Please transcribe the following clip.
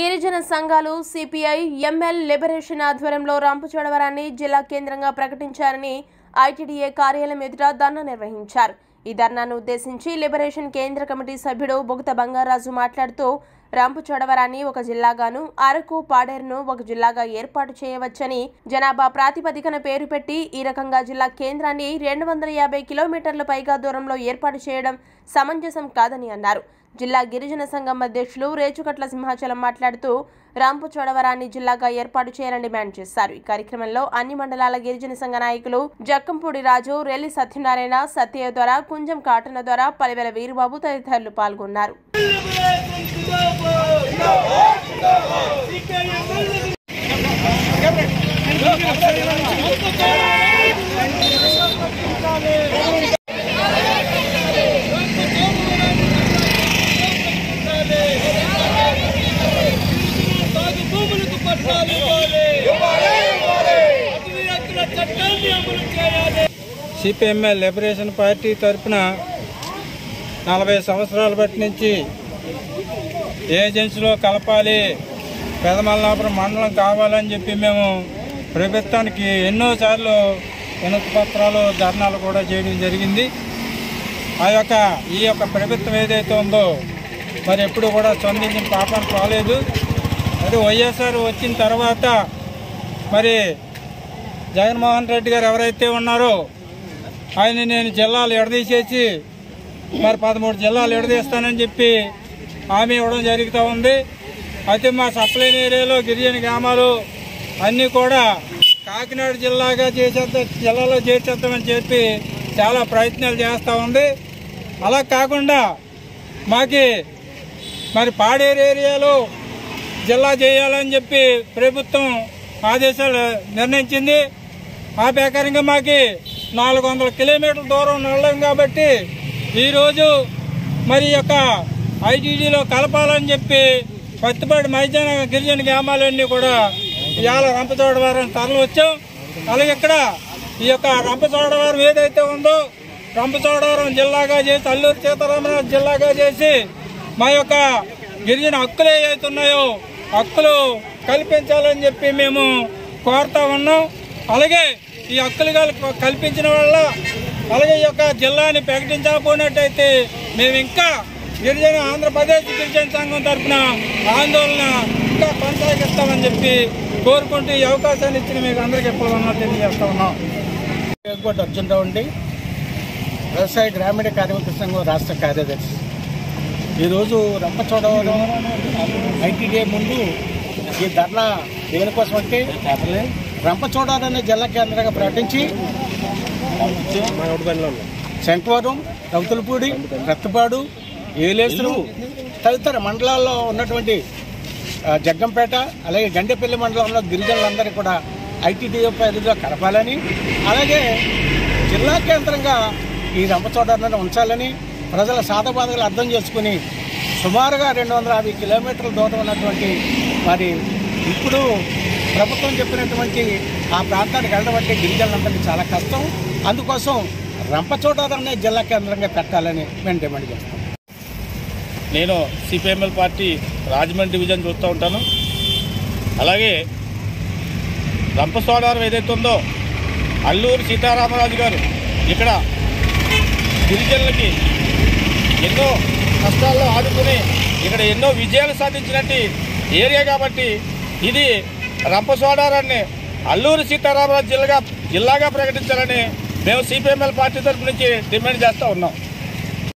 గిరిజన సంఘాలు CPI ML liberation ఆధ్వర్యంలో రంపచోడవరాన్ని జిల్లా కేంద్రంగా ప్రకటించారని ఐటీడీఏ కార్యాలయం ఎదుట ధర్నా నిర్వహించారు ఈ ధర్నాను ఉద్దేశించి లిబరేషన్ కేంద్ర కమిటీ సభ్యుడు బొగత బంగారాజు మాట్లాడుతూ రంపచోడవరాన్ని ఒక జిల్లాగాను అరకు పాడేరును ఒక జిల్లాగా ఏర్పాటు చేయవచ్చని జనాభా ప్రాతిపదికన పేరు పెట్టి ఈ రకంగా జిల్లా కేంద్రాన్ని రెండు వందల యాభై కిలోమీటర్ల పైగా దూరంలో ఏర్పాటు చేయడం సమంజసం కాదని అన్నారు జిల్లా గిరిజన సంఘం అధ్యక్షులు రేచుకట్ల సింహాచలం మాట్లాడుతూ రాంపచోడవరాన్ని జిల్లాగా ఏర్పాటు చేయాలని డిమాండ్ చేశారు ఈ కార్యక్రమంలో అన్ని మండలాల గిరిజన సంఘ నాయకులు జక్కంపూడి రాజు రెల్లి సత్యనారాయణ సత్య ద్వారా కుంజం కాటన ద్వారా పలివెల వీరుబాబు తదితరులు పాల్గొన్నారు సాగు భూములకు పట్టాలు ఇవ్వాలి అటవీ హక్కుల చట్టాన్ని అమలు చేయాలి సిపిఎంఎల్ లిబరేషన్ పార్టీ తరఫున నలభై సంవత్సరాల బట్టి నుంచి ఏజెన్సీలో కలపాలి పెదమల్లాపురం మండలం కావాలని చెప్పి మేము ప్రభుత్వానికి ఎన్నోసార్లు వినతి పత్రాలు ధర్నాలు కూడా చేయడం జరిగింది ఆ యొక్క ఈ యొక్క ప్రభుత్వం ఏదైతే ఉందో మరి ఎప్పుడు కూడా స్పందించిన పాపం కాలేదు అది వైఎస్ఆర్ వచ్చిన తర్వాత మరి జగన్మోహన్ రెడ్డి గారు ఎవరైతే ఉన్నారో ఆయన నేను జిల్లాలు ఎడదీసేసి మరి పదమూడు జిల్లాలు ఎడదీస్తానని చెప్పి హామీ ఇవ్వడం జరుగుతూ ఉంది అయితే మా సప్లైన్ ఏరియాలో గిరిజన గ్రామాలు అన్నీ కూడా కాకినాడ జిల్లాగా చేసేద్దాం జిల్లాలో చేర్చేద్దామని చెప్పి చాలా ప్రయత్నాలు చేస్తూ ఉంది అలా కాకుండా మాకి మరి పాడేరు ఏరియాలో జిల్లా చేయాలని చెప్పి ప్రభుత్వం ఆదేశాలు నిర్ణయించింది ఆ ప్రకారంగా మాకి నాలుగు వందల కిలోమీటర్ల దూరం నడలేం కాబట్టి ఈరోజు మరి ఈ యొక్క ఐటీడీలో కలపాలని చెప్పి పత్తిపాటి మైదాన గిరిజన గ్రామాలన్నీ కూడా ఇవాళ రంపచోడవరం తరలి వచ్చాం అలాగే ఇక్కడ ఈ యొక్క రంపచోడవరం ఏదైతే ఉందో రంపచోడవరం జిల్లాగా చేసి అల్లూరు సీతారామరాజు జిల్లాగా చేసి మా యొక్క గిరిజన హక్కులు ఏవైతే ఉన్నాయో హక్కులు కల్పించాలని చెప్పి మేము కోరుతా ఉన్నాం అలాగే ఈ హక్కులు కల్ప- కల్పించిన వల్ల అలాగే ఈ యొక్క జిల్లాని ప్రకటించకపోయినట్టయితే మేము ఇంకా గిరిజన ఆంధ్రప్రదేశ్ గిరిజన సంఘం తరఫున ఆందోళన ఇంకా కొనసాగిస్తామని చెప్పి కోరుకుంటూ ఈ అవకాశాన్ని ఇచ్చిన మీకు అందరికీ ఎప్పుడు ఉన్నా తెలియజేస్తా ఉన్నాం ఎగ్గొట్టు అర్జునరావు అండి వ్యవసాయ గ్రామీణ కార్మిక సంఘం రాష్ట్ర కార్యదర్శి ఈరోజు రంపచోడవరం ఐటీడీఏ ముందు ఈ ధర్నా దేనికోసం అంటే రంపచోడవరం అనే జిల్లా కేంద్రంగా ప్రకటించి శంకవరం రౌతులపూడి రత్తుపాడు ఏలేసులు తదితర మండలాల్లో ఉన్నటువంటి ఆ, జగ్గంపేట అలాగే గండెపల్లి మండలంలో గిరిజనులందరినీ కూడా ఐటీడీఏ పరిధిలో కలపాలని అలాగే జిల్లా కేంద్రంగా ఈ రంపచోడవరాన్ని ఉంచాలని ప్రజల సాధబాధలు అర్థం చేసుకుని సుమారుగా రెండు వందల యాభై కిలోమీటర్ల దూరం ఉన్నటువంటి మరి ఇప్పుడు ప్రభుత్వం చెప్పినటువంటి ఆ ప్రాంతానికి వెళ్ళడం అంటే గిరిజనులందరికీ చాలా కష్టం అందుకోసం రంపచోడవరాన్ని జిల్లా కేంద్రంగా పెట్టాలని మేము డిమాండ్ చేస్తాం నేను సిపిఎంఎల్ పార్టీ రాజమండ్రి డివిజన్ చూస్తూ ఉంటాను అలాగే రంపసోడవరం ఏదైతే ఉందో అల్లూరి సీతారామరాజు గారు ఇక్కడ గిరిజనులకి ఎన్నో కష్టాల్లో ఆదుకుని ఇక్కడ ఎన్నో విజయాలు సాధించినట్టు ఏరియా కాబట్టి ఇది రంపసోడవరాన్ని అల్లూరి సీతారామరాజు జిల్లాగా జిల్లాగా ప్రకటించాలని మేము సిపిఎంఎల్ పార్టీ తరఫు నుంచి డిమాండ్ చేస్తూ ఉన్నాం